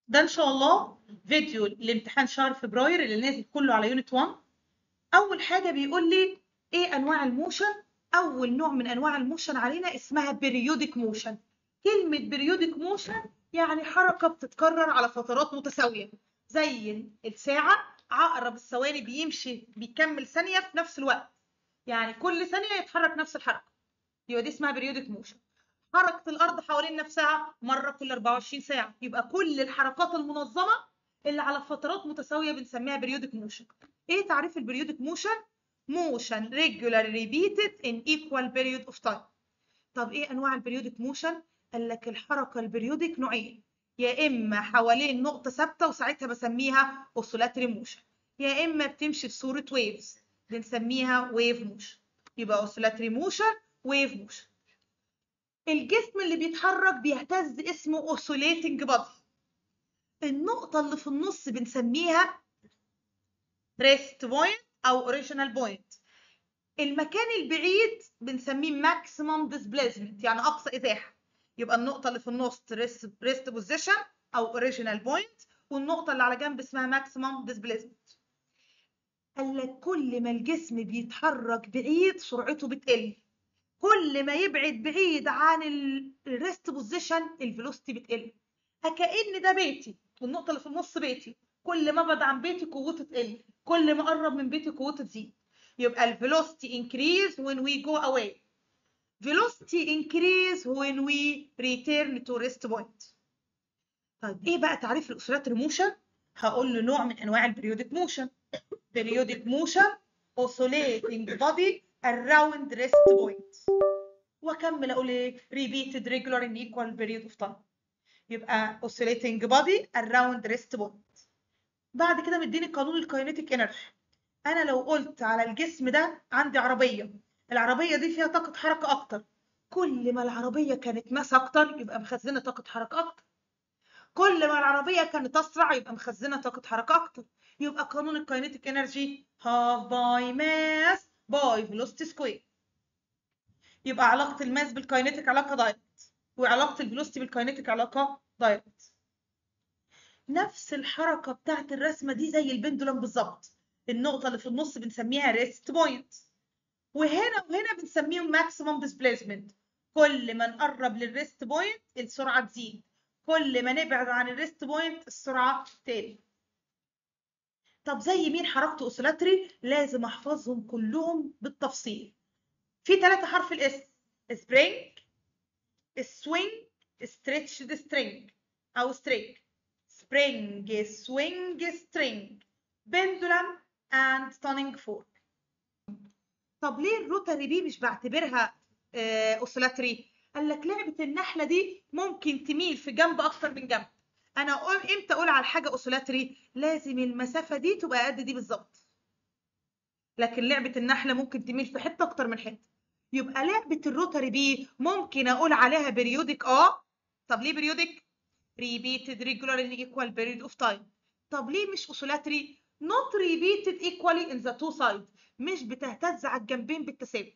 ده ان شاء الله فيديو لامتحان شهر فبراير اللي نازل كله على يونت 1 اول حاجه بيقول لي ايه انواع الموشن اول نوع من انواع الموشن علينا اسمها بيريودك موشن كلمه بيريودك موشن يعني حركه بتتكرر على فترات متساويه زي الساعه عقرب الثواني بيمشي بيكمل ثانيه في نفس الوقت يعني كل ثانيه يتحرك نفس الحركه يبقى دي اسمها بيريودك موشن حركه الارض حوالين نفسها مره كل 24 ساعه يبقى كل الحركات المنظمه اللي على فترات متساويه بنسميها بيريودك موشن ايه تعريف البريودك موشن motion regularly repeated in equal period of time طب ايه انواع البريودك موشن قال لك الحركه البريودك نوعين يا اما حوالين نقطه ثابته وساعتها بسميها اوسيلاتري موشن يا اما بتمشي في صوره ويفز بنسميها ويف موشن يبقى اوسيلاتري موشن ويف موشن الجسم اللي بيتحرك بيهتز اسمه اوسيليتنج بادي النقطه اللي في النص بنسميها ريست بوينت او اوريجينال بوينت المكان البعيد بنسميه ماكسيمم ديسبليسمنت يعني اقصى ازاحه يبقى النقطه اللي في النص ريست بوزيشن او اوريجينال بوينت والنقطه اللي على جنب اسمها ماكسيمم ديسبليسمنت قال لك كل ما الجسم بيتحرك بعيد سرعته بتقل كل ما يبعد بعيد عن الريست بوزيشن الفيلوسيتي بتقل كأن ده بيتي والنقطه اللي في النص بيتي كل ما ابعد عن بيتي قوته تقل كل ما اقرب من بيتي قوته تزيد يبقى الفيلوسيتي increase when we go away velocity increase when we return to rest point طيب ايه بقى تعريف الاوسيلاتري موشن هقول له نوع من انواع البريودك موشن periodic motion oscillating body around rest point واكمل اقول ايه repeated regular in equal period of time يبقى oscillating body around rest point بعد كده مديني قانون الكاينيتيك انرجي انا لو قلت على الجسم ده عندي عربيه العربيه دي فيها طاقه حركه اكتر كل ما العربيه كانت ماس اكتر يبقى مخزنه طاقه حركه اكتر كل ما العربيه كانت اسرع يبقى مخزنه طاقه حركه اكتر يبقى قانون الكاينيتيك انرجي هاف باي ماس باي فيلوسيتي سكوير يبقى علاقه الماس بالكاينيتيك علاقه دايركت وعلاقه الفيلوسيتي بالكاينيتيك علاقه دايركت نفس الحركة بتاعت الرسمة دي زي البندولم بالظبط النقطة اللي في النص بنسميها ريست بوينت وهنا وهنا بنسميهم ماكسيمم ديسبليسمنت كل ما نقرب للريست بوينت السرعة تزيد كل ما نبعد عن الريست بوينت السرعة تقل طب زي مين حركته اوسيلاتري لازم احفظهم كلهم بالتفصيل في ثلاثة حرف الاس سبرينج سوينج ستريتش سترينج او سترينج spring, swing, string, pendulum and turning fork. طب ليه الروتري دي مش بعتبرها اوسيلاتري؟ قال لك لعبة النحلة دي ممكن تميل في جنب أكتر من جنب. أنا أقول إمتى أقول على حاجة اوسيلاتري؟ لازم المسافة دي تبقى قد دي بالظبط. لكن لعبة النحلة ممكن تميل في حتة أكتر من حتة. يبقى لعبة الروتري دي ممكن أقول عليها بريودك أه. طب ليه بريودك؟ repeated regularly in equal period of time. طب ليه مش oscillatory؟ not repeated equally in the two sides. مش بتهتز على الجنبين بالتساوي.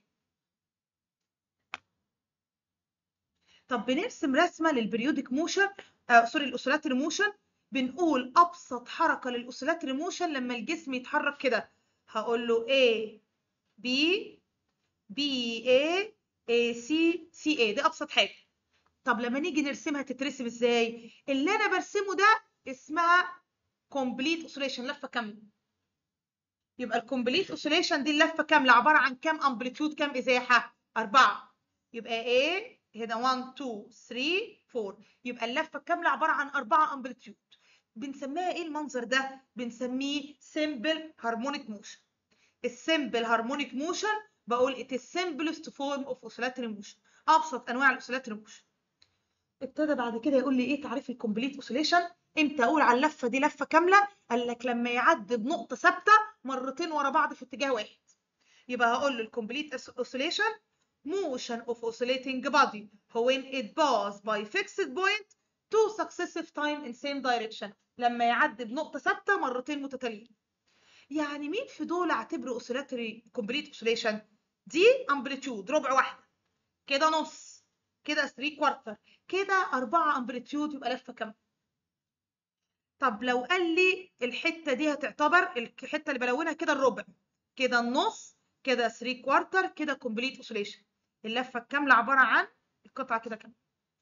طب بنرسم رسمة للبريودك موشن آه سوري الاوسيلاتري موشن بنقول أبسط حركة للاوسيلاتري موشن لما الجسم يتحرك كده هقول له A B B A A C C A دي أبسط حاجة. طب لما نيجي نرسمها تترسم ازاي اللي انا برسمه ده اسمها كومبليت اوسيليشن لفه كامله يبقى الكومبليت اوسيليشن دي اللفه كامله عباره عن كام امبليتيود كام ازاحه اربعه يبقى A هنا 1 2 3 4 يبقى اللفه الكامله عباره عن اربعه امبليتيود بنسميها ايه المنظر ده بنسميه سمبل هارمونيك موشن السمبل هارمونيك موشن بقول it is simplest form of oscillatory motion ابسط انواع الاوسيلاتري موشن ابتدى بعد كده يقول لي ايه تعريف الكومبليت اوسيليشن امتى اقول على اللفه دي لفه كامله قال لك لما يعدي بنقطه ثابته مرتين ورا بعض في اتجاه واحد يبقى هقول له الكومبليت اوسيليشن motion of oscillating body when it pass by fixed point two successive time in same direction لما يعدي بنقطه ثابته مرتين متتاليين يعني مين في دول اعتبره اوسيلاتري كومبليت اوسيليشن دي امبليتيود ربع واحده كده نص كده 3 كوارتر كده 4 امبليتيود يبقى لفه كامله طب لو قال لي الحته دي هتعتبر الحته اللي بلونها كده الربع كده النص كده 3 كوارتر كده كومبليت اوسيليشن اللفه الكامله عباره عن القطعه كده كامله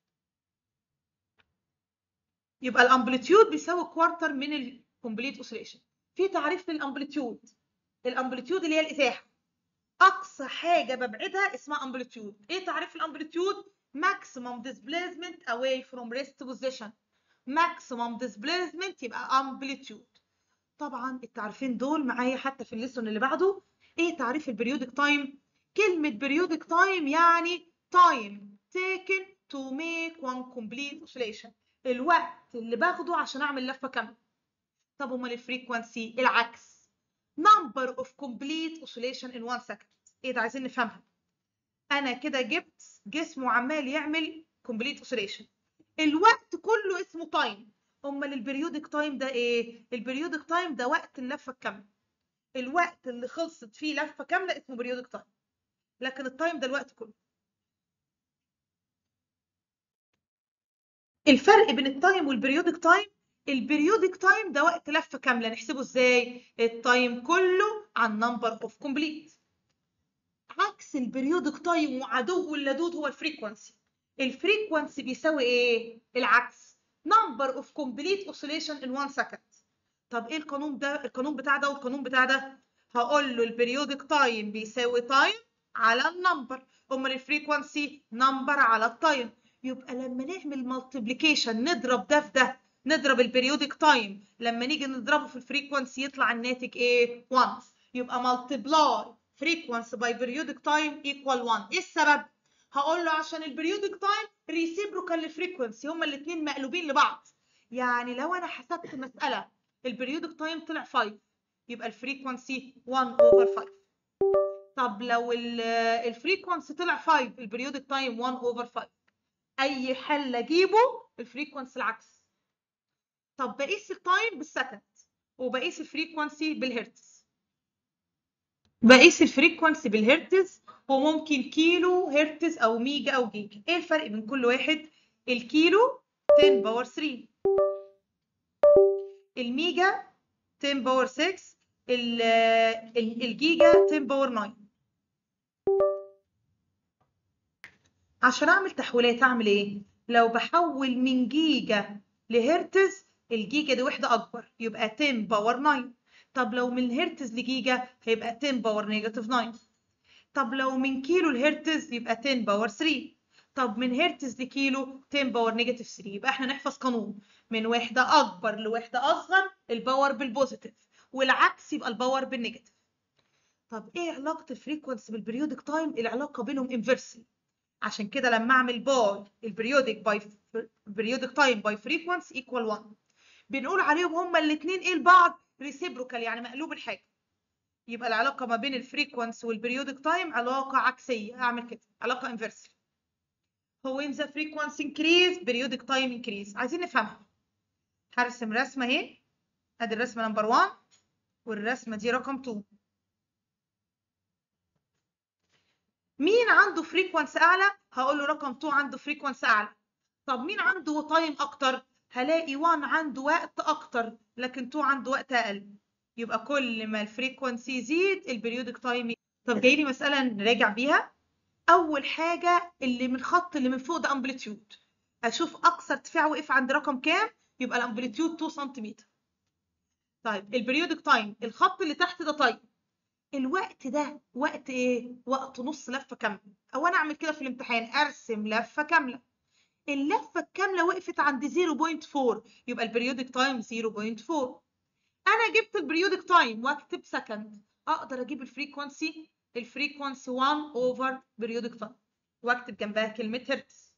يبقى الامبليتيود بيساوي كوارتر من الكومبليت اوسيليشن في تعريف للامبليتيود الامبليتيود اللي هي الازاحه اقصى حاجه ببعدها اسمها امبليتيود ايه تعريف الامبليتيود maximum displacement away from rest position maximum displacement يبقى amplitude طبعا التعريفين دول معايا حتى في الليسون اللي بعده ايه تعريف البريودك تايم كلمه بريودك تايم يعني time taken to make one complete oscillation الوقت اللي باخده عشان اعمل لفه كامله طب امال الفريكوانسي العكس number of complete oscillation in one second ايه ده عايزين نفهمها انا كده جبت جسم وعمال يعمل complete oscillation الوقت كله اسمه تايم امال البريودك تايم ده ايه البريودك تايم ده وقت اللفه الكامله الوقت اللي خلصت فيه لفه كامله اسمه بريودك تايم لكن التايم ده الوقت كله الفرق بين التايم والبريودك تايم البريودك تايم ده وقت لفه كامله نحسبه ازاي التايم كله عن نمبر اوف كومبليت عكس البريودك تايم وعدوه اللدود هو الفريكوانسي الفريكوانسي بيساوي ايه العكس number of complete oscillation in one second طب ايه القانون ده القانون بتاع ده والقانون بتاع ده هقول له البريودك تايم بيساوي تايم على النمبر امال الفريكوانسي نمبر على التايم يبقى لما نعمل مالتيبليكيشن نضرب ده في ده نضرب البريودك تايم لما نيجي نضربه في الفريكوانسي يطلع الناتج ايه 1 يبقى مالتيبلاي frequency by periodic time equal 1 ايه السبب هقول له عشان البريودك تايم ريسيبروكال للفريكونسي هما الاثنين مقلوبين لبعض يعني لو انا حسبت مساله البريودك تايم طلع 5 يبقى الفريكونسي 1 اوفر 5 طب لو الفريكونسي طلع 5 البريودك تايم 1 اوفر 5 اي حل اجيبه الفريكونسي العكس طب بقيس التايم بالسكند وبقيس الفريكونسي بالهرتز بقيس الفريكونسي بالهرتز وممكن كيلو هرتز او ميجا او جيجا ايه الفرق بين كل واحد الكيلو 10 باور 3 الميجا 10 باور 6 الجيجا 10 باور 9 عشان اعمل تحويلات اعمل ايه لو بحول من جيجا لهرتز الجيجا دي وحده اكبر يبقى 10 باور 9 طب لو من هرتز لجيجا هيبقى 10 باور نيجاتيف 9 طب لو من كيلو لهرتز يبقى 10 باور 3 طب من هرتز لكيلو 10 باور نيجاتيف 3 يبقى احنا نحفظ قانون من وحده اكبر لوحده اصغر الباور بالبوزيتيف والعكس يبقى الباور بالنيجاتيف طب ايه علاقه الفريكونسي بالبريودك تايم العلاقه بينهم انفرسلي عشان كده لما اعمل باي البريودك باي بريودك تايم باي فريكونسي ايكوال 1 بنقول عليهم هما الاثنين ايه لبعض ريسيبروكال يعني مقلوب الحاجه يبقى العلاقه ما بين الفريكونسي والبريودك تايم علاقه عكسيه اعمل كده علاقه انفرسلي هو when the frequency increase periodic time increase عايزين نفهمها هرسم رسمه اهي ادي الرسمه نمبر 1 والرسمه دي رقم 2 مين عنده فريكونسي اعلى هقول له رقم 2 عنده فريكونسي اعلى طب مين عنده تايم اكتر هلاقي 1 عنده وقت اكتر لكن 2 عنده وقت اقل يبقى كل ما الفريكونسي يزيد البريودك تايم طب جاي لي مساله نراجع بيها اول حاجه اللي من الخط اللي من فوق ده امبليتيود اشوف اقصى ارتفاع وقف عند رقم كام يبقى الامبليتيود 2 سنتيمتر طيب البريودك تايم الخط اللي تحت ده تايم الوقت ده وقت ايه وقت نص لفه كامله او انا اعمل كده في الامتحان ارسم لفه كامله اللفه الكامله وقفت عند 0.4 يبقى البريودك تايم 0.4 انا جبت البريودك تايم واكتب سكند اقدر اجيب الفريكونسي الفريكونسي 1 اوفر بريودك تايم واكتب جنبها كلمه هرتز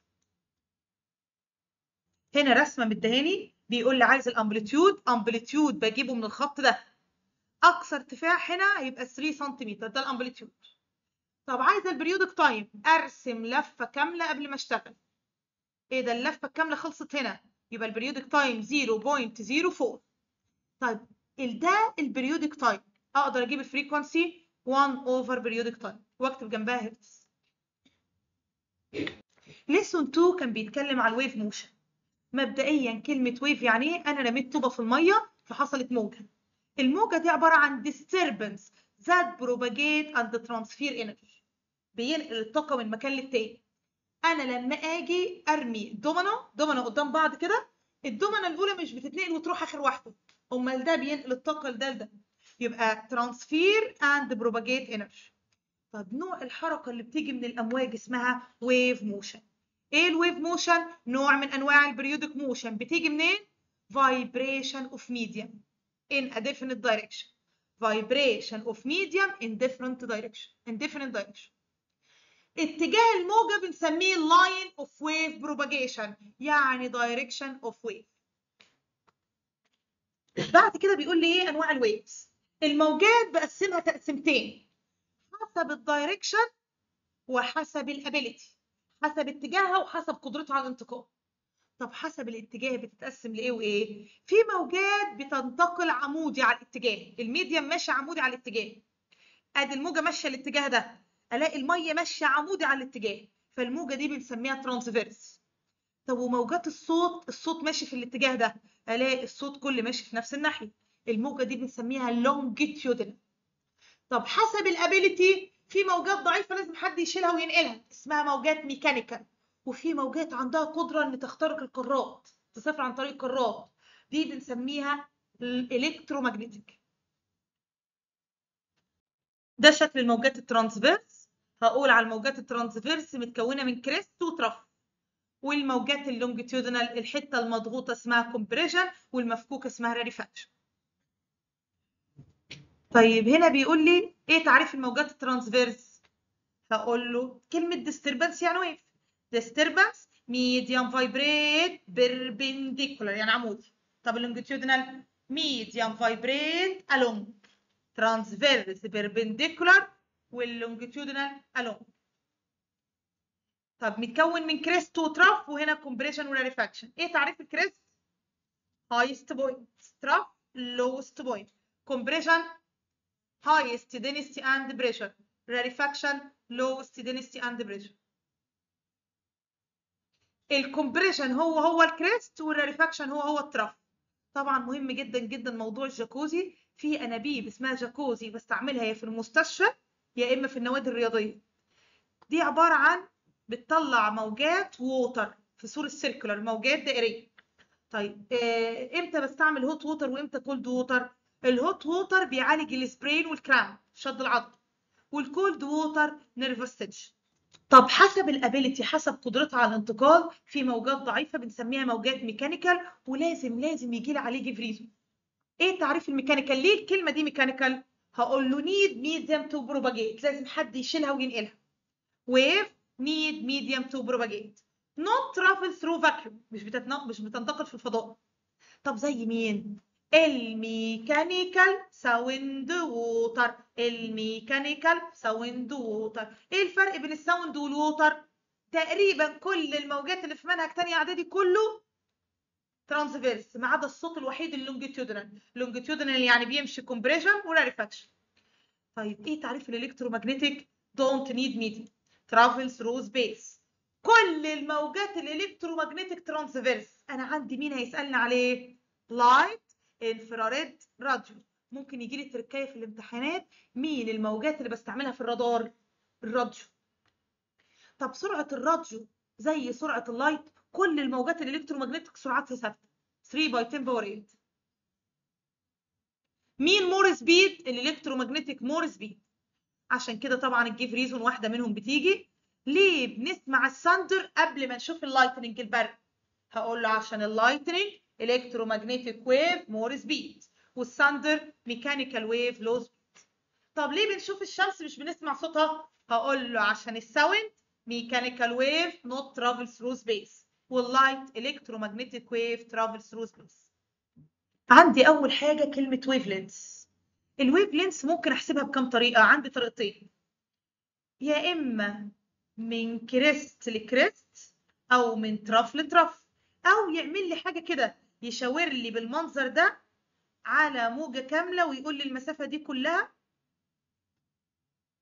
هنا رسمه مدهاني بيقول لي عايز الامبليتيود امبليتيود بجيبه من الخط ده اقصى ارتفاع هنا هيبقى 3 سنتيمتر ده الامبليتيود طب عايزه البريودك تايم ارسم لفه كامله قبل ما اشتغل ايه ده اللفه الكامله خلصت هنا يبقى البريودك تايم 0.04 طيب ده البريودك تايم اقدر اجيب الفريكونسي 1 اوفر بريودك تايم واكتب جنبها هرتز ليسون 2 كان بيتكلم على الويف موشن مبدئيا كلمة ويف يعني ايه؟ أنا رميت طوبة في المية فحصلت موجة. الموجة دي عبارة عن disturbance that propagate and transfer energy. بينقل الطاقة من مكان للتاني. أنا لما أجي أرمي دومنة دومنة قدام بعض كده الدومنة الأولى مش بتتنقل وتروح آخر واحدة. أمال ده بينقل الطاقة لده لده. يبقى transfer and propagate energy. طب نوع الحركة اللي بتيجي من الأمواج اسمها wave motion. ايه الويف موشن نوع من انواع البريودك موشن بتيجي منين vibration of medium in a definite direction vibration of medium in different direction in different direction اتجاه الموجة بنسميه line of wave propagation يعني direction of wave بعد كده بيقول لي ايه انواع الويفز الموجات بقسمها تقسيمتين حسب الدايركشن وحسب الابيليتي حسب اتجاهها وحسب قدرتها على الانتقال طب حسب الاتجاه بتتقسم لايه وايه في موجات بتنتقل عمودي على الاتجاه الميديم ماشي عمودي على الاتجاه ادي الموجه ماشيه الاتجاه ده الاقي الميه ماشيه عمودي على الاتجاه فالموجه دي بنسميها ترانسفيرس طب وموجات الصوت الصوت ماشي في الاتجاه ده الاقي الصوت كله ماشي في نفس الناحيه الموجه دي بنسميها لونجيتيودنال طب حسب الابيليتي في موجات ضعيفة لازم حد يشيلها وينقلها اسمها موجات ميكانيكال وفي موجات عندها قدرة ان تخترق القارات تسافر عن طريق القارات دي بنسميها الالكترومagnetic ده شكل الموجات الترانسفيرس هقول على الموجات الترانسفيرس متكونة من كريست وترف والموجات اللونجيتيودنال الحتة المضغوطة اسمها كومبريشن والمفكوكة اسمها راريفاكشن طيب هنا بيقول لي ايه تعريف الموجات الترانسفيرس هقول له كلمه disturbance يعني ويف disturbance medium vibrate perpendicular يعني عمودي طب اللونجيتيودنال medium vibrate along transverse perpendicular واللونجيتيودنال along طب متكون من كريست وترف وهنا كومبريشن وراريفاكشن ايه تعريف الكريست highest point ترف lowest point compression highest density and pressure rarefaction lowest density and pressure الكمبريشن هو هو الكريست والراريفاكشن هو هو الترف طبعا مهم جدا جدا موضوع الجاكوزي في انابيب اسمها جاكوزي بستعملها يا في المستشفى يا اما في النوادي الرياضيه دي عباره عن بتطلع موجات ووتر في صوره سيركولار موجات دائريه طيب آه امتى بستعمل هوت ووتر وامتى كولد ووتر الهوت ووتر بيعالج السبرين والكرام شد العضل والكولد ووتر نيرفس تنشن طب حسب الابيليتي حسب قدرتها على الانتقال في موجات ضعيفه بنسميها موجات ميكانيكال ولازم لازم يجي لي عليه جفريزو ايه تعريف الميكانيكال ليه الكلمه دي ميكانيكال هقول له نيد ميديم تو بروباجيت لازم حد يشيلها وينقلها ويف نيد ميديم تو بروباجيت نوت ترافل ثرو فاكيوم مش بتتنقل مش بتنتقل في الفضاء طب زي مين الميكانيكال ساوند ووتر الميكانيكال ساوند ووتر ايه الفرق بين الساوند والووتر تقريبا كل الموجات اللي في منهج تاني اعدادي كله ترانسفيرس ما عدا الصوت الوحيد اللونجيتيودنال لونجيتيودنال يعني بيمشي كومبريشن وراريفاكشن طيب ايه تعريف الالكترومagnetic don't need medium travel through space كل الموجات الالكترومagnetic ترانسفيرس انا عندي مين هيسالني عليه لايت انفراريد راديو ممكن يجي لي تركايه في الامتحانات مين الموجات اللي بستعملها في الرادار الراديو طب سرعه الراديو زي سرعه اللايت كل الموجات الالكترومagnetic سرعتها ثابته 3 باي 10 باور 8 مين مور سبيد الالكترومagnetic مور سبيد عشان كده طبعا الجيف ريزون واحده منهم بتيجي ليه بنسمع الساندر قبل ما نشوف اللايتنينج البرق هقول له عشان اللايتنينج electromagnetic wave more speed والثاندر mechanical wave low speed طب ليه بنشوف الشمس مش بنسمع صوتها هقول له عشان الساوند mechanical wave not travel through space واللايت electromagnetic wave travel through space عندي اول حاجه كلمه ويف لينس الويف لينس ممكن احسبها بكم طريقه عندي طريقتين يا اما من كريست لكريست او من ترف لترف او يعمل لي حاجه كده يشاور لي بالمنظر ده على موجة كاملة ويقول لي المسافة دي كلها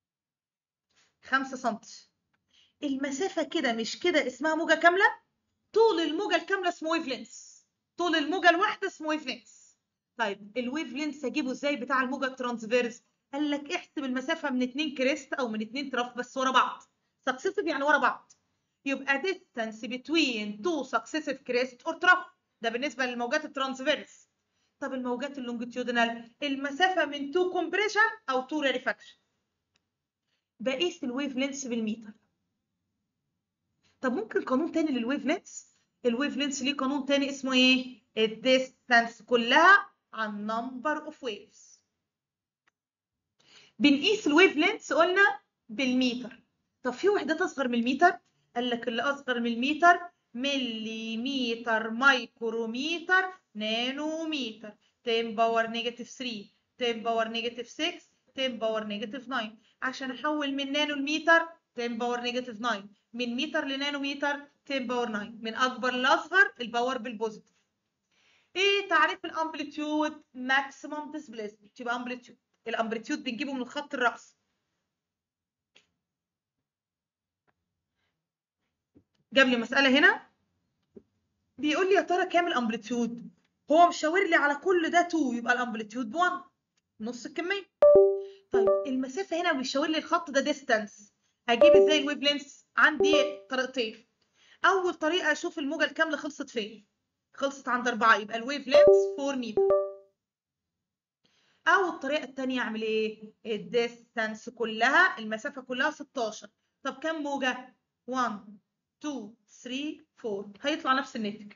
خمسة سنتي المسافة كده مش كده اسمها موجة كاملة طول الموجه الكامله اسمه ويف لينس طول الموجه الواحده اسمه ويف لينس طيب الويف لينس اجيبه ازاي بتاع الموجه الترانسفيرس قال لك احسب المسافه من اتنين كريست او من اتنين تراف بس ورا بعض سكسيسيف يعني ورا بعض يبقى distance between two successive crest or trough ده بالنسبه للموجات الترانسفيرس طب الموجات اللونجيتيودينال المسافه من تو كومبريشن او تو ريريفاكشن بقيس الويف لينس بالمتر طب ممكن قانون تاني للويف لينس الويف لينس ليه قانون تاني اسمه ايه الديستانس كلها عن نمبر اوف ويفز بنقيس الويف لينس قلنا بالمتر طب في وحدات اصغر من المتر قال لك اللي اصغر من المتر مليمتر مايكرومتر نانومتر 10 باور نيجاتيف 3 10 باور نيجاتيف 6 10 باور نيجاتيف 9 عشان احول من نانو لمتر 10 باور نيجاتيف 9 من متر لنانومتر 10 باور 9 من اكبر لاصغر الباور بالبوزيتيف ايه تعريف الامبليتيود ماكسيمم ديسبيسمنت يبقى امبليتيود الامبليتيود بنجيبه من الخط الرأسي جاب لي مسألة هنا بيقول لي يا ترى كام الامبليتيود هو مشاور لي على كل ده 2 يبقى الامبليتيود ب 1 نص الكمية طيب المسافة هنا بيشاور لي الخط ده ديستانس هجيب ازاي الويف لينس عندي طريقتين اول طريقة اشوف الموجة الكاملة خلصت فين خلصت عند 4 يبقى الويف لينس 4 متر او الطريقة التانية اعمل ايه الديستانس كلها المسافة كلها 16 طب كام موجة 1 2 3 4 هيطلع نفس الناتج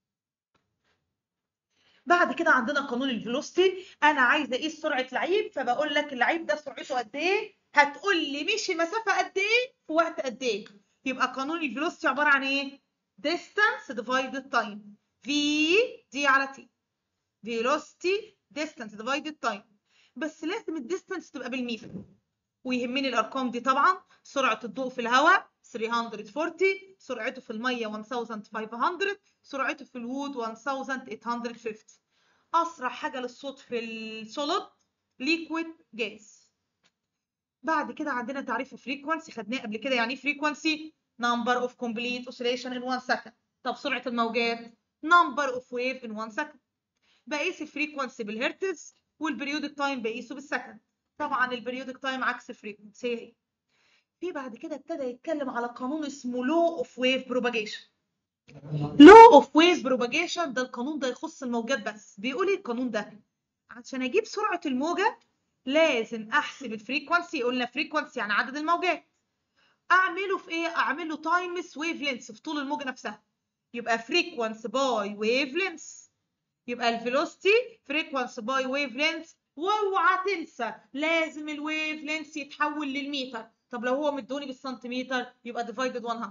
بعد كده عندنا قانون الفيلوسيتي انا عايزه اقيس سرعه لعيب فبقول لك اللعيب ده سرعته قد ايه هتقول لي مشي مسافه قد ايه في وقت قد ايه يبقى قانون الفيلوسيتي عباره عن ايه distance divided time v دي على t velocity distance divided time بس لازم الديستانس تبقى بالمتر ويهمني الارقام دي طبعا سرعه الضوء في الهواء 340 سرعته في المية 1500 سرعته في الوود 1850 أسرع حاجة للصوت في السوليد ليكويد جاز بعد كده عندنا تعريف الفريكونسي خدناه قبل كده يعني ايه فريكونسي number of complete oscillation in 1 second طب سرعة الموجات number of wave in 1 second بقيس الفريكونسي بالهرتز والبريودك تايم بقيسه بالسكند طبعا البريودك تايم عكس الفريكونسي هي في بعد كده ابتدى يتكلم على قانون اسمه لو اوف ويف بروباجيشن لو اوف ويف بروباجيشن ده القانون ده يخص الموجات بس بيقول ايه القانون ده عشان اجيب سرعه الموجه لازم احسب الفريكونسي قلنا فريكونسي يعني عدد الموجات اعمله في ايه اعمله تايمز ويف لينس في طول الموجه نفسها يبقى فريكونسي باي ويف لينس يبقى الفيلوسيتي فريكونسي باي ويف لينس واوعى تنسى لازم الويف لينس يتحول للمتر طب لو هو مدوني بالسنتيمتر يبقى ديفايدد 100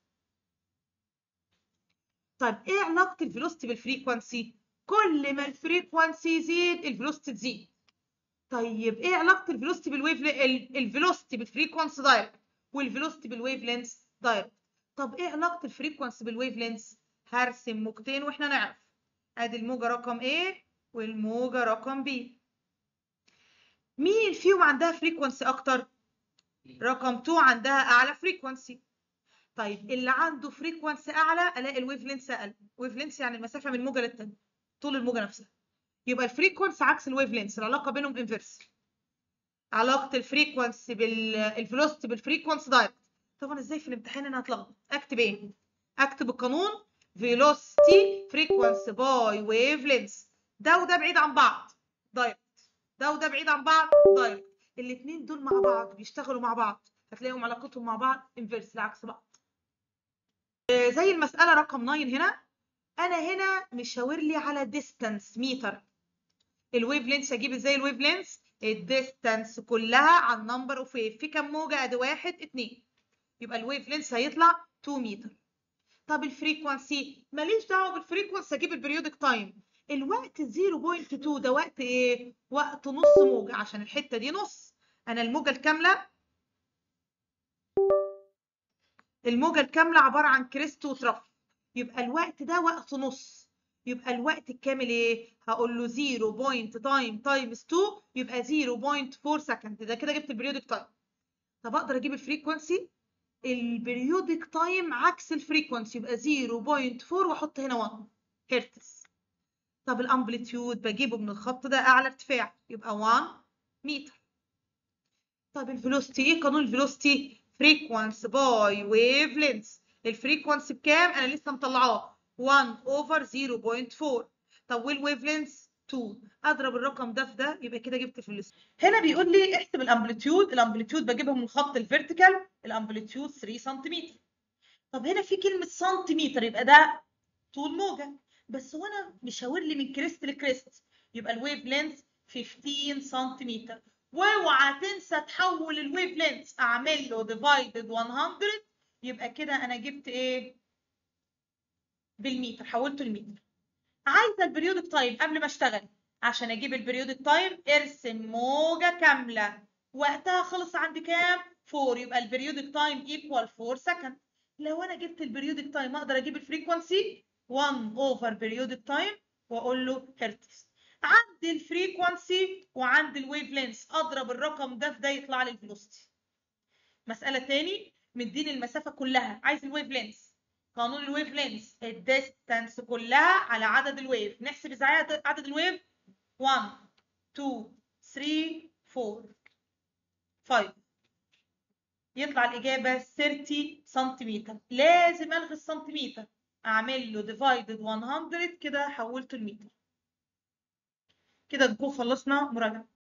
طيب ايه علاقه الفيلوسيتي بالفريكوانسي كل ما الفريكوانسي يزيد الفيلوسيتي تزيد طيب ايه علاقه الفيلوسيتي بالويف الفيلوسيتي بالفريكوانسي دايركت والفيلوسيتي بالويف لينس دايركت طب ايه علاقه الفريكوانسي بالويف لينس هرسم موجتين واحنا نعرف ادي الموجه رقم A والموجه رقم B مين فيهم عندها فريكوانسي اكتر رقم 2 عندها اعلى فريكوانسي طيب اللي عنده فريكوانسي اعلى الاقي الويف لينس اقل ويف لينس يعني المسافه من موجه للتانيه طول الموجه نفسها يبقى الفريكوانسي عكس الويف لينس العلاقه بينهم انفيرس علاقه الفريكوانسي بالفيلوسيتي بالفريكوانسي دايركت طبعا ازاي في الامتحان انا هتلخبط اكتب ايه اكتب القانون فيلوسيتي فريكوانسي باي ويف لينس ده وده بعيد عن بعض دايركت ده وده بعيد عن بعض دايركت الاثنين دول مع بعض بيشتغلوا مع بعض هتلاقيهم علاقتهم مع بعض انفيرس العكس بعض زي المسألة رقم 9 هنا أنا هنا مشاور لي على ديستانس متر الويف لينس أجيب إزاي الويف لينس الديستانس كلها عن نمبر أوف ويف في كام موجة أدي واحد اتنين يبقى الويف لينس هيطلع 2 متر طب الفريكوانسي ماليش دعوة بالفريكوانسي أجيب البريودك تايم الوقت 0.2 ده وقت إيه؟ وقت نص موجة عشان الحتة دي نص أنا الموجة الكاملة الموجة الكاملة عبارة عن كريست وترف يبقى الوقت ده وقت نص يبقى الوقت الكامل ايه؟ هقول له 0 بوينت تايم تايمز 2 يبقى 0.4 سكند ده كده جبت البريودك تايم طب اقدر اجيب الفريكونسي البريودك تايم عكس الفريكونسي يبقى 0.4 واحط هنا 1 هرتز طب الامبليتيود بجيبه من الخط ده اعلى ارتفاع يبقى 1 متر طب الفيلوسيتي ايه قانون الفيلوسيتي فريكوانس باي ويف لينث الفريكوانسي بكام انا لسه مطلعاه 1 اوفر 0.4 طب والويف لينث 2 اضرب الرقم ده في ده يبقى كده جبت الفيلوسيتي هنا بيقول لي احسب الامبليتيود الامبليتيود بجيبها من الخط الفيرتيكال الامبليتيود 3 سنتيمتر طب هنا في كلمه سنتيمتر يبقى ده طول موجه بس هو انا مشاور لي من كريست لكريست يبقى الويف لينث 15 سنتيمتر واوعى تنسى تحول الويف لينث اعمل له ديفايدد 100 يبقى كده انا جبت ايه بالمتر حولته لمتر عايزه البريودك تايم قبل ما اشتغل عشان اجيب البريودك تايم ارسم موجه كامله وقتها خلص عند كام 4 يبقى البريودك تايم ايكوال 4 سكند لو انا جبت البريودك تايم اقدر اجيب الفريكونسي 1 اوفر بريودك تايم واقول له هرتز عند الفريكونسي وعند الويف لينث اضرب الرقم ده في ده يطلع لي الفيلوسيتي مساله تاني مديني المسافه كلها عايز الويف لينث قانون الويف لينث الديستانس كلها على عدد الويف نحسب ازاي عدد- عدد الويف 1 2 3 4 5 يطلع الإجابة 30 سنتيمتر لازم ألغي السنتيمتر أعمل له divided 100 كده حولته لمتر كده نكون خلصنا مراجعة